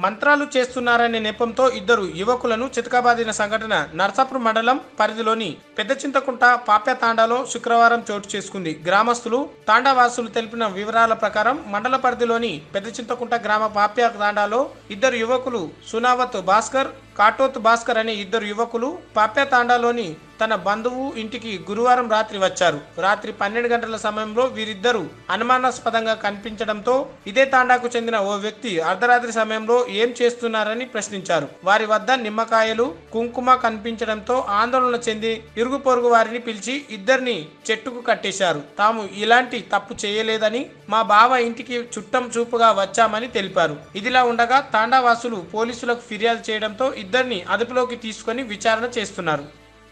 మంత్రాలు చేస్తున్నారనే నెపంతో ఇద్దరు యువకులను చితకబాదిన సంఘటన నర్సాపూర్ మండలం పరిధిలోని పెద్ద చింతకుంట పాప్య తాండాలో శుక్రవారం చోటు చేసుకుంది గ్రామస్తులు తాండావాసులు తెలిపిన వివరాల ప్రకారం మండల పరిధిలోని పెద్ద చింతకుంట గ్రామ పాప్య తాండాలో ఇద్దరు యువకులు సునావత్ భాస్కర్ కాటోత్ భాస్కర్ అనే ఇద్దరు యువకులు పాప్య తాండాలోని తన బంధువు ఇంటికి గురువారం రాత్రి వచ్చారు రాత్రి పన్నెండు గంటల సమయంలో వీరిద్దరూ అనుమానాస్పదంగా కనిపించడంతో ఇదే తాండాకు చెందిన ఓ వ్యక్తి అర్ధరాత్రి సమయంలో ఏం చేస్తున్నారని ప్రశ్నించారు వారి వద్ద నిమ్మకాయలు కుంకుమ కనిపించడంతో ఆందోళన చెంది ఇరుగు పొరుగు వారిని పిలిచి ఇద్దరిని చెట్టుకు కట్టేశారు తాము ఇలాంటి తప్పు చేయలేదని మా బావ ఇంటికి చుట్టం చూపుగా వచ్చామని తెలిపారు ఇదిలా ఉండగా తాండావాసులు పోలీసులకు ఫిర్యాదు చేయడంతో ఇద్దరిని అదుపులోకి తీసుకొని విచారణ చేస్తున్నారు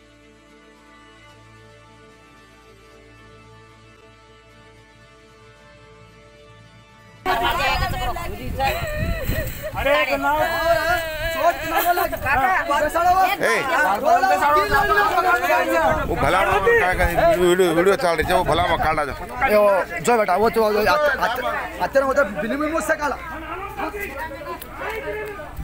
ए वो भला काय काय व्हिडिओ व्हिडिओ चाल रही है वो भला मग काढा ए, वो, जो बेटा वो तो अत्यानं होतं फिल्म मुझसे काला